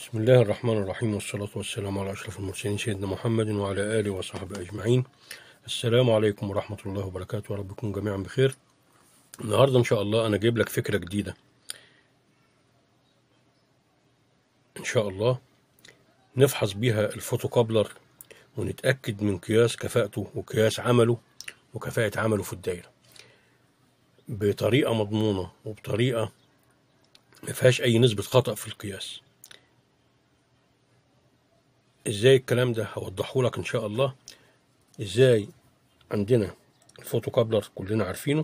بسم الله الرحمن الرحيم والصلاة والسلام على أشرف المرسلين سيدنا محمد وعلى آله وصحبه أجمعين السلام عليكم ورحمة الله وبركاته ورب يكون جميعا بخير النهاردة إن شاء الله أنا جايب لك فكرة جديدة إن شاء الله نفحص بيها الفوتوكابلر ونتأكد من قياس كفاءته وقياس عمله وكفاءة عمله في الدايرة بطريقة مضمونة وبطريقة ما فيهاش أي نسبة خطأ في القياس ازاي الكلام ده هوضحه لك ان شاء الله ازاي عندنا الفوتوكابلر كلنا عارفينه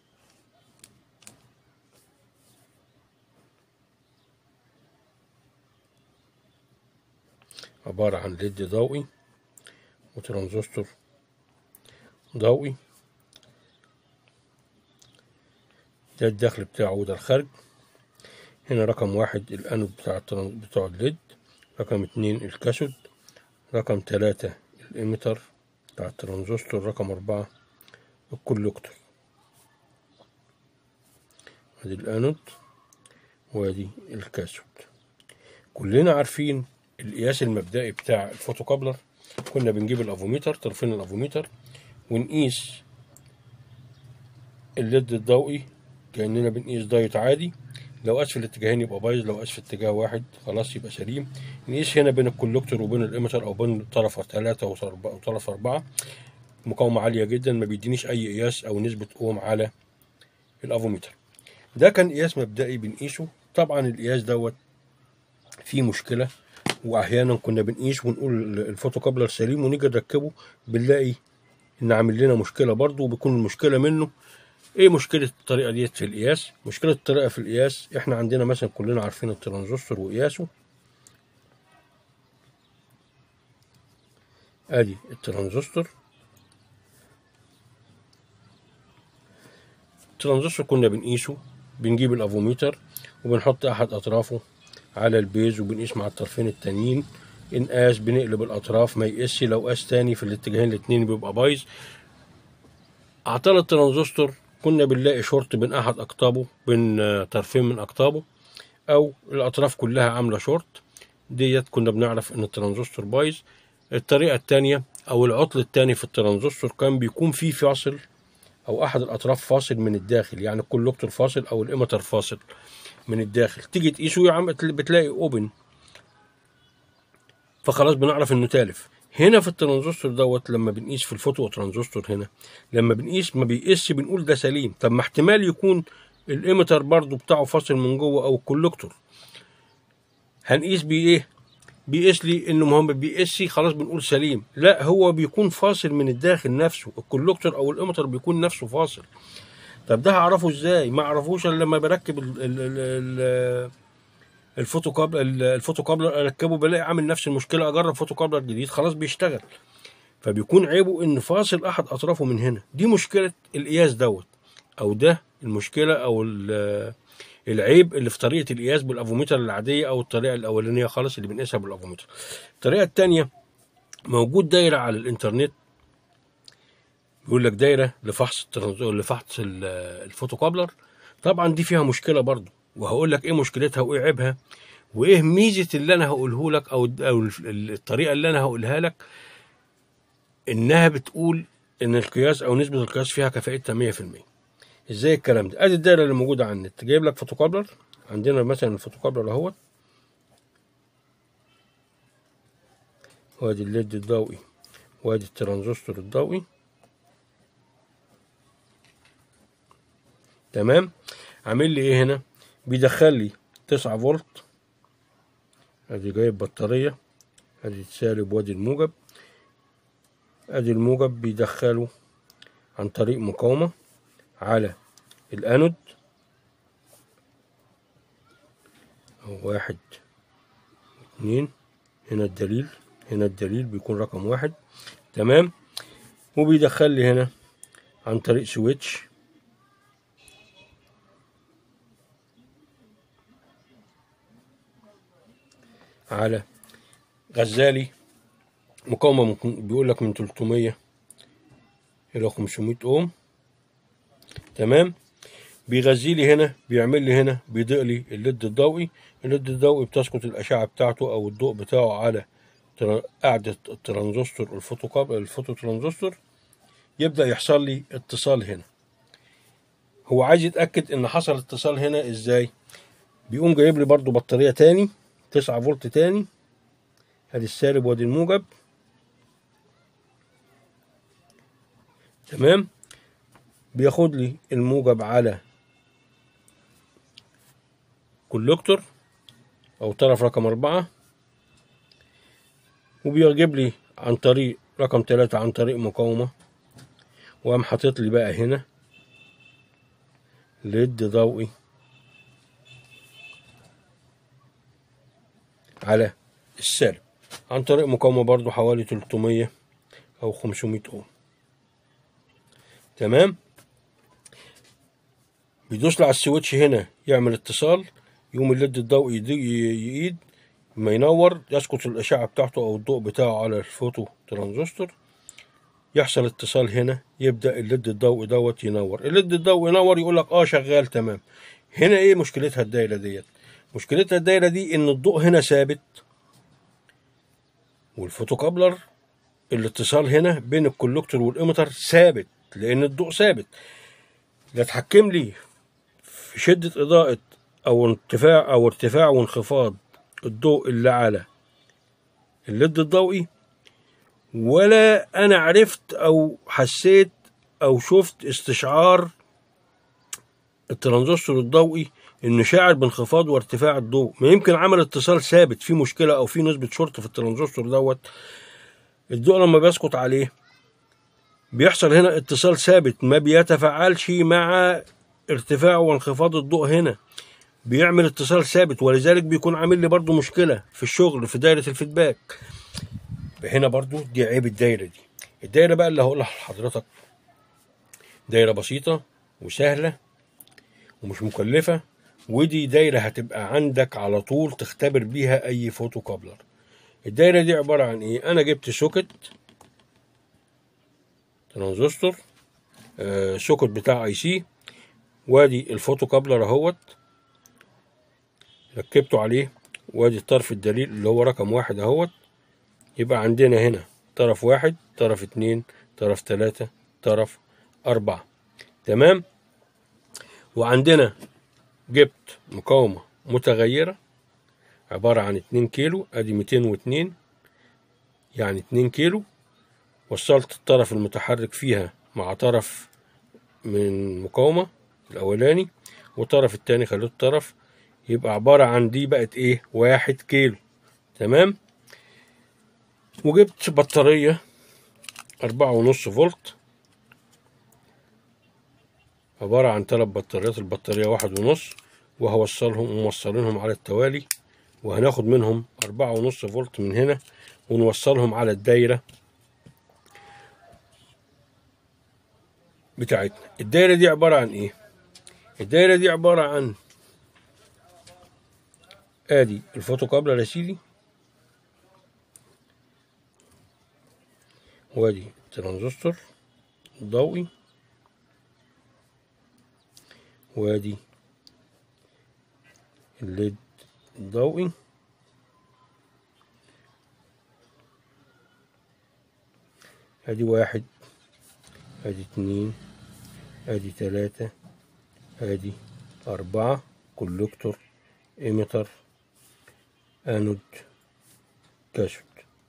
عبارة عن ليد ضوئي وترانزستور ضوئي ده الدخل بتاعه وده الخارج هنا رقم واحد الانود بتاع التران- بتاع الليد رقم اتنين الكاثود رقم تلاتة الإيميتر بتاع الترانزستور رقم أربعة الكولكتور ادي الانود وادي الكاثود كلنا عارفين القياس المبدئي بتاع الفوتوكابلر كنا بنجيب الافوميتر طرفين الافوميتر ونقيس الليد الضوئي كأننا بنقيس دايت عادي لو اسفل الاتجاهين يبقى بايظ لو اسفل اتجاه واحد خلاص يبقى سليم نقيس هنا بين الكولكتور وبين الإيميتر او بين طرف ثلاثة وطرف أربعة مقاومة عالية جدا ما بيدينيش أي قياس أو نسبة أوم على الأفوميتر ده كان قياس مبدئي بنقيسه طبعا القياس دوت فيه مشكلة وأحيانا كنا بنقيس ونقول الفوتوكابلر سليم ونيجي نركبه بنلاقي إن عامل لنا مشكلة برضه وبيكون المشكلة منه ايه مشكلة الطريقة ديت في القياس؟ مشكلة الطريقة في القياس احنا عندنا مثلا كلنا عارفين الترانزستور وقياسه ادي الترانزستور الترانزستور كنا بنقيسه بنجيب الافوميتر وبنحط احد اطرافه على البيز وبنقيس مع الطرفين التانيين ان قاس بنقلب الاطراف ما يقيسش لو قاس تاني في الاتجاهين الاتنين بيبقى بايظ اعطال الترانزستور كنا بنلاقي شورت بين احد اقطابه بين آه، طرفين من اقطابه او الاطراف كلها عامله شورت ديت كنا بنعرف ان الترانزستور بايظ الطريقه الثانيه او العطل الثاني في الترانزستور كان بيكون فيه فاصل او احد الاطراف فاصل من الداخل يعني الكولكتور فاصل او الإيميتر فاصل من الداخل تيجي تقيسه يا عم بتلاقي اوبن فخلاص بنعرف انه تالف هنا في الترانزستور دوت لما بنقيس في الفوتو ترانزستور هنا لما بنقيس ما بيقيسش بنقول ده سليم طب ما احتمال يكون الإيميتر برضو بتاعه فاصل من جوه او الكولكتور هنقيس بيه ايه بيقيس لي انه ما هو ما بيقيسش خلاص بنقول سليم لا هو بيكون فاصل من الداخل نفسه الكولكتور او الإيميتر بيكون نفسه فاصل طب ده هعرفه ازاي ما اعرفوش الا لما بركب ال ال ال ال الفوتوكابلر الفوتوكابلر اركبه بلاقي عامل نفس المشكله اجرب فوتوكابلر جديد خلاص بيشتغل فبيكون عيبه ان فاصل احد اطرافه من هنا دي مشكله القياس دوت او ده المشكله او ال- العيب اللي في طريقه القياس بالافوميتر العاديه او الطريقه الاولانيه خالص اللي بنقيسها بالافوميتر الطريقه الثانيه موجود دايره على الانترنت بيقول لك دايره لفحص الترانزستور لفحص ال- الفوتوكابلر طبعا دي فيها مشكله برضو وهقول لك ايه مشكلتها وايه عيبها وايه ميزه اللي انا هقوله لك او او الطريقه اللي انا هقولها لك انها بتقول ان القياس او نسبه القياس فيها كفاءتها 100% ازاي الكلام ده ادي الدايره اللي موجوده على النت جايب لك فوتوكابلر عندنا مثلا الفوتوكابلر اهوت وادي الليد الضوئي وادي الترانزستور الضوئي تمام عامل لي ايه هنا بيدخل لي 9 فولت ادي جايب بطاريه ادي السالب وادي الموجب ادي الموجب بيدخله عن طريق مقاومه على الانود أهو واحد اتنين هنا الدليل هنا الدليل بيكون رقم واحد تمام وبيدخل لي هنا عن طريق سويتش على غزالي مقاومة ممكن بيقول لك من 300 إلى 500 أوم تمام بيغذي لي هنا بيعمل لي هنا بيضيء لي الليد الضوئي الليد الضوئي بتسقط الاشعه بتاعته او الضوء بتاعه على تر- قاعده الترانزستور الفوتو كاب- الفوتو ترانزستور يبدا يحصل لي اتصال هنا هو عايز يتاكد ان حصل اتصال هنا ازاي بيقوم جايب لي برضو بطاريه تاني 9 فولت تاني ادي السالب وادي الموجب تمام بياخد لي الموجب على كولكتور او طرف رقم أربعة وبيجيب لي عن طريق رقم ثلاثة عن طريق مقاومة وقام حاطط لي بقى هنا ليد ضوئي على السالب عن طريق مقاومة برضو حوالي 300 أو 500 أوم تمام بيدوس لي على السويتش هنا يعمل اتصال يقوم الليد الضوئي يضي- يقيد ما ينور يسقط الأشعة بتاعته أو الضوء بتاعه على الفوتو ترانزستور يحصل اتصال هنا يبدأ الليد الضوئي دوت ينور الليد الضوئي ينور يقول لك اه شغال تمام هنا ايه مشكلتها الدايرة ديت مشكلتها الدايرة دي ان الضوء هنا ثابت والفوتوكابلر الاتصال هنا بين الكولكتور والإيميتر ثابت لأن الضوء ثابت لا تحكم لي في شدة إضاءة أو ارتفاع أو ارتفاع وانخفاض الضوء اللي على الليد الضوئي ولا أنا عرفت أو حسيت أو شفت استشعار الترانزستور الضوئي انه شاعر بانخفاض وارتفاع الضوء ما يمكن عمل اتصال ثابت في مشكله او في نسبه شورت في الترانزستور دوت الضوء لما بيسقط عليه بيحصل هنا اتصال ثابت ما بيتفاعلش مع ارتفاع وانخفاض الضوء هنا بيعمل اتصال ثابت ولذلك بيكون عامل لي برضو مشكله في الشغل في دايره الفيدباك هنا برضو دي عيب الدايره دي الدايره بقى اللي هقولها لحضرتك دايره بسيطه وسهله ومش مكلفه ودي دايره هتبقى عندك على طول تختبر بيها اي فوتو كابلر الدايره دي عباره عن ايه انا جبت سوكت ترانزستور آه سوكت بتاع اي سي وادي الفوتو كابلر اهوت ركبته عليه وادي الطرف الدليل اللي هو رقم واحد اهوت يبقى عندنا هنا طرف واحد طرف اتنين طرف تلاتة طرف أربعة تمام وعندنا جبت مقاومة متغيرة عبارة عن اتنين كيلو ادي ميتين واتنين يعني اتنين كيلو وصلت الطرف المتحرك فيها مع طرف من مقاومة الأولاني والطرف التاني خليته طرف يبقى عبارة عن دي بقت ايه واحد كيلو تمام وجبت بطارية أربعة ونص فولت عبارة عن تلات بطاريات البطارية واحد ونص وهوصلهم وموصلينهم على التوالي وهناخد منهم أربعة ونص فولت من هنا ونوصلهم على الدايرة بتاعتنا الدايرة دي عبارة عن ايه الدايرة دي عبارة عن ادي الفوتو كابلر يا سيدي وادي الترانزستور الضوئي وادي الليد الضوئي ادي واحد ادي اتنين ادي تلاتة ادي اربعة كولكتور ايميتر انود كاثود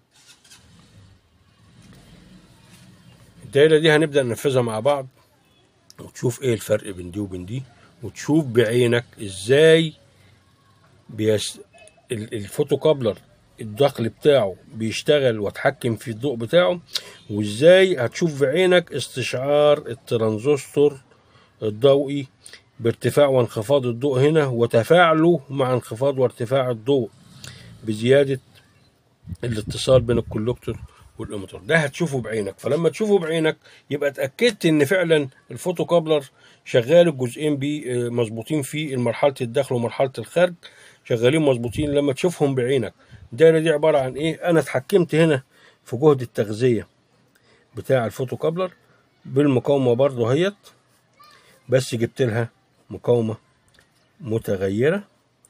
الدايرة دي هنبدأ ننفذها مع بعض وتشوف ايه الفرق بين دي وبين دي وتشوف بعينك ازاي بيس... ال- الفوتو كابلر الدخل بتاعه بيشتغل واتحكم في الضوء بتاعه وازاي هتشوف بعينك استشعار الترانزستور الضوئي بارتفاع وانخفاض الضوء هنا وتفاعله مع انخفاض وارتفاع الضوء بزيادة الاتصال بين الكولكتور والإيميتر ده هتشوفه بعينك فلما تشوفه بعينك يبقى اتأكدت ان فعلا الفوتو كابلر شغال الجزئين بيه آه، مظبوطين في مرحلة الدخل ومرحلة الخارج شغالين مظبوطين لما تشوفهم بعينك الدايرة دي عبارة عن ايه انا اتحكمت هنا في جهد التغذية بتاع الفوتو كابلر بالمقاومة برضه هيت بس جبت لها مقاومة متغيرة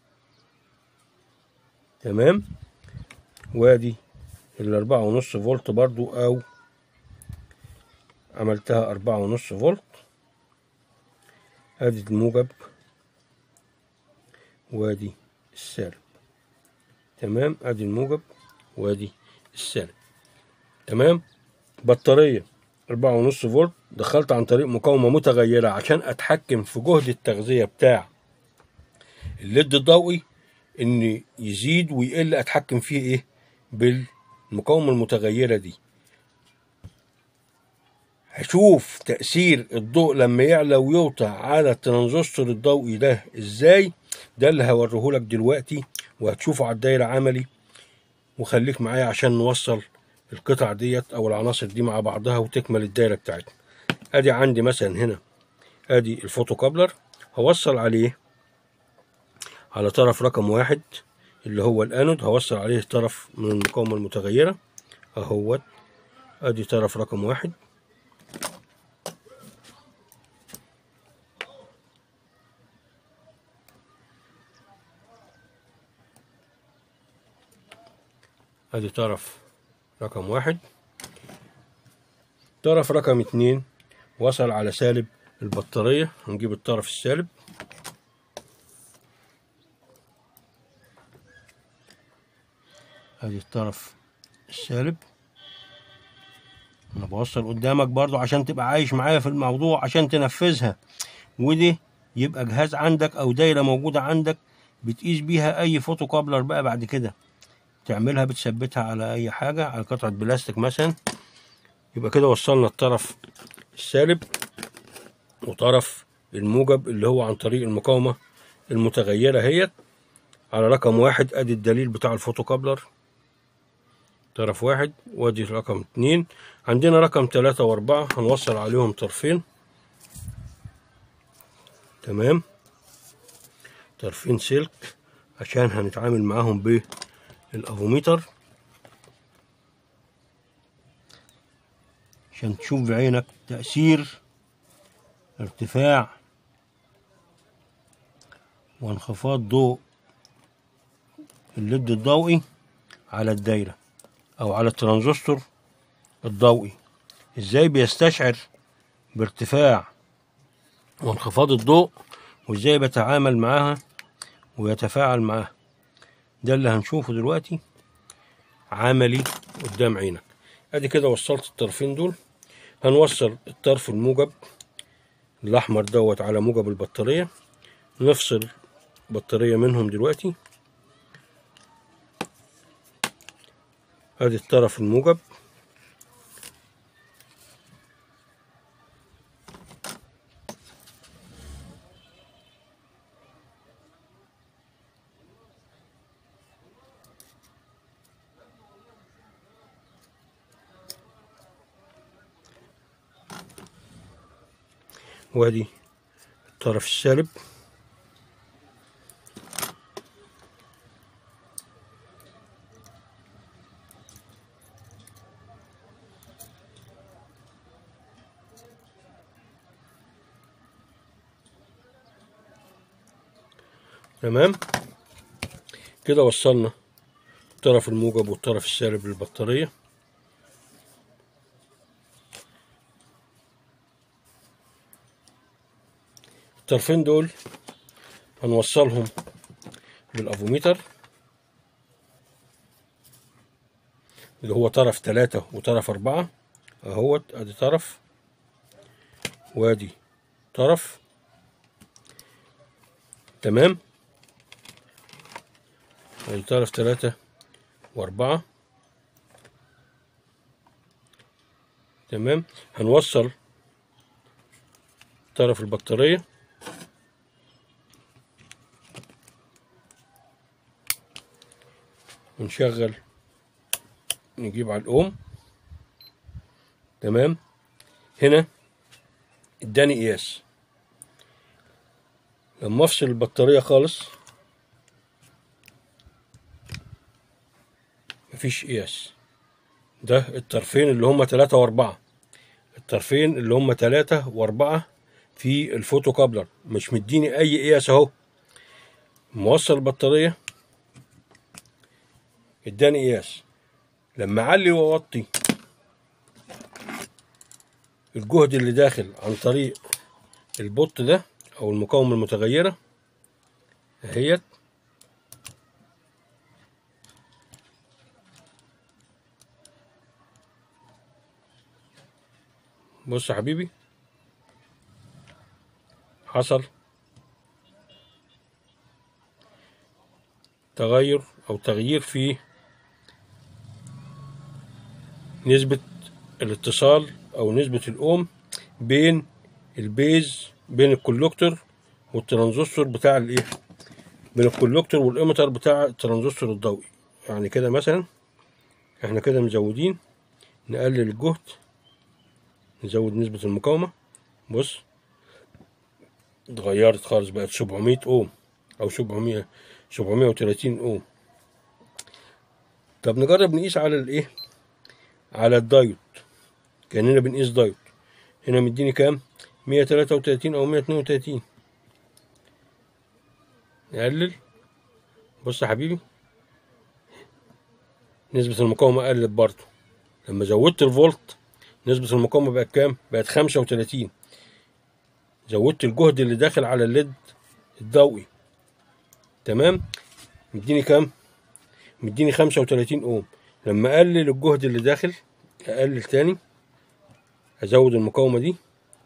تمام وادي الأربعة ونص فولت برضو أو عملتها أربعة ونص فولت ادي الموجب وادي السالب تمام ادي الموجب وادي السالب تمام بطارية أربعة ونص فولت دخلت عن طريق مقاومة متغيرة عشان أتحكم في جهد التغذية بتاع الليد الضوئي إن يزيد ويقل أتحكم فيه إيه بالمقاومة المتغيرة دي هشوف تأثير الضوء لما يعلى ويوطى على الترانزستور الضوئي ده ازاي ده اللي هوريهولك دلوقتي وهتشوفه على الدايرة عملي وخليك معايا عشان نوصل القطع ديت او العناصر دي مع بعضها وتكمل الدايرة بتاعتنا ادي عندي مثلا هنا ادي الفوتوكابلر هوصل عليه على طرف رقم واحد اللي هو الانود هوصل عليه طرف من المقاومة المتغيرة اهوت ادي طرف رقم واحد ادي طرف رقم واحد طرف رقم اتنين وصل على سالب البطارية هنجيب الطرف السالب ادي الطرف السالب انا بوصل قدامك برضو عشان تبقى عايش معايا في الموضوع عشان تنفذها ودي يبقى جهاز عندك او دايرة موجودة عندك بتقيس بيها اي فوتو كابلر بقى بعد كده تعملها بتثبتها على اي حاجة على قطعة بلاستيك مثلا يبقى كده وصلنا الطرف السالب وطرف الموجب اللي هو عن طريق المقاومة المتغيرة هيت على رقم واحد ادي الدليل بتاع الفوتوكابلر طرف واحد وادي رقم اتنين عندنا رقم تلاتة واربعة هنوصل عليهم طرفين تمام طرفين سلك عشان هنتعامل معاهم بالافوميتر عشان تشوف بعينك تأثير ارتفاع وانخفاض ضوء الليد الضوئي على الدايرة أو على الترانزستور الضوئي ازاي بيستشعر بارتفاع وانخفاض الضوء وازاي بيتعامل معاها ويتفاعل معاها ده اللي هنشوفه دلوقتي عملي قدام عينك ادي كده وصلت الطرفين دول هنوصل الطرف الموجب الاحمر دوت على موجب البطاريه نفصل بطاريه منهم دلوقتي ادي الطرف الموجب وادي الطرف السالب تمام كده وصلنا الطرف الموجب والطرف السالب للبطارية الطرفين دول هنوصلهم بالافوميتر اللي هو طرف تلاتة وطرف أربعة أهوت أدي طرف وأدي طرف تمام أدي طرف تلاتة وأربعة تمام هنوصل طرف البطارية ونشغل نجيب على الأم تمام هنا اداني قياس لما افصل البطارية خالص مفيش قياس ده الطرفين اللي هما تلاتة واربعة الطرفين اللي هما تلاتة واربعة في الفوتو كابلر مش مديني اي قياس اهو موصل البطاريه اداني قياس لما اعلي واوطي الجهد اللي داخل عن طريق البوت ده او المقاومه المتغيره اهيت بص يا حبيبي حصل تغير او تغيير في نسبة الاتصال او نسبة الاوم بين البيز بين الكولكتور والترانزستور بتاع الايه بين الكولكتور والاميتر بتاع الترانزستور الضوئي يعني كده مثلا احنا كده مزودين نقلل الجهد نزود نسبة المقاومة بص اتغيرت خالص بقت 700 اوم او 700 730 اوم طب نجرب نقيس على الايه على الدايود كاننا بنقيس دايود هنا مديني كام 133 او 132 نقلل بص يا حبيبي نسبة المقاومة قلت برضه لما زودت الفولت نسبة المقاومة بقت كام؟ بقت 35 زودت الجهد اللي داخل على الليد الضوئي تمام؟ مديني كام؟ مديني 35 اوم لما اقلل الجهد اللي داخل اقلل تاني ازود المقاومة دي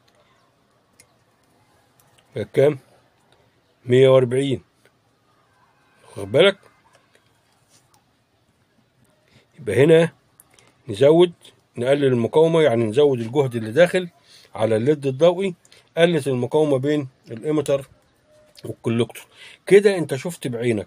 بقت كام؟ 140 واخد بالك؟ يبقى هنا نزود نقلل المقاومة يعني نزود الجهد اللي داخل على الليد الضوئي قلت المقاومة بين الإيمتر والكولكتور كده انت شفت بعينك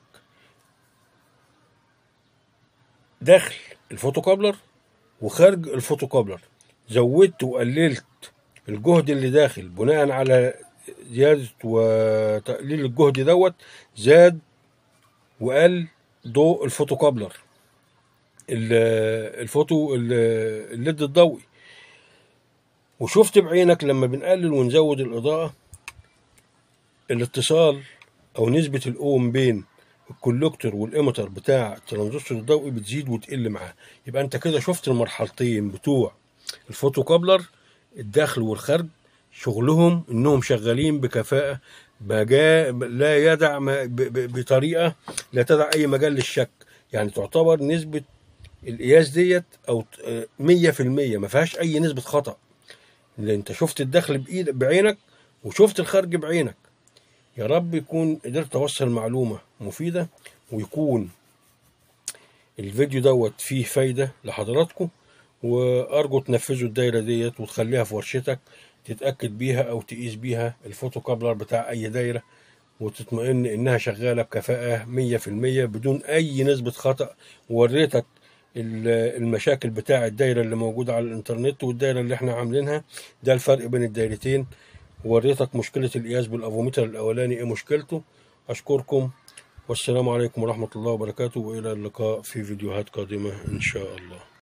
داخل الفوتوكابلر وخارج الفوتوكابلر زودت وقللت الجهد اللي داخل بناء على زيادة وتقليل الجهد دوت زاد وقل ضوء الفوتوكابلر الفوتو الليد الضوئي وشفت بعينك لما بنقلل ونزود الإضاءة الاتصال أو نسبة الأوم بين الكولكتور والإيمتر بتاع الترانزستور الضوئي بتزيد وتقل معاه يبقى أنت كده شفت المرحلتين بتوع الفوتو كابلر الداخل والخارج شغلهم إنهم شغالين بكفاءة بجا لا يدع بطريقة لا تدع أي مجال للشك يعني تعتبر نسبة القياس ديت او 100% ما فيهاش اي نسبه خطا اللي انت شفت الدخل بايدك بعينك وشفت الخارج بعينك يا رب يكون قدرت اوصل معلومه مفيده ويكون الفيديو دوت فيه فايده لحضراتكم وارجو تنفذوا الدايره ديت وتخليها في ورشتك تتاكد بيها او تقيس بيها الفوتو كابلر بتاع اي دايره وتطمئن انها شغاله بكفاءه 100% بدون اي نسبه خطا ووريتك المشاكل بتاع الدايره اللي موجوده على الانترنت والدايره اللي احنا عاملينها ده الفرق بين الدايرتين وريتك مشكله القياس بالافوميتر الاولاني ايه مشكلته اشكركم والسلام عليكم ورحمه الله وبركاته والى اللقاء في فيديوهات قادمه ان شاء الله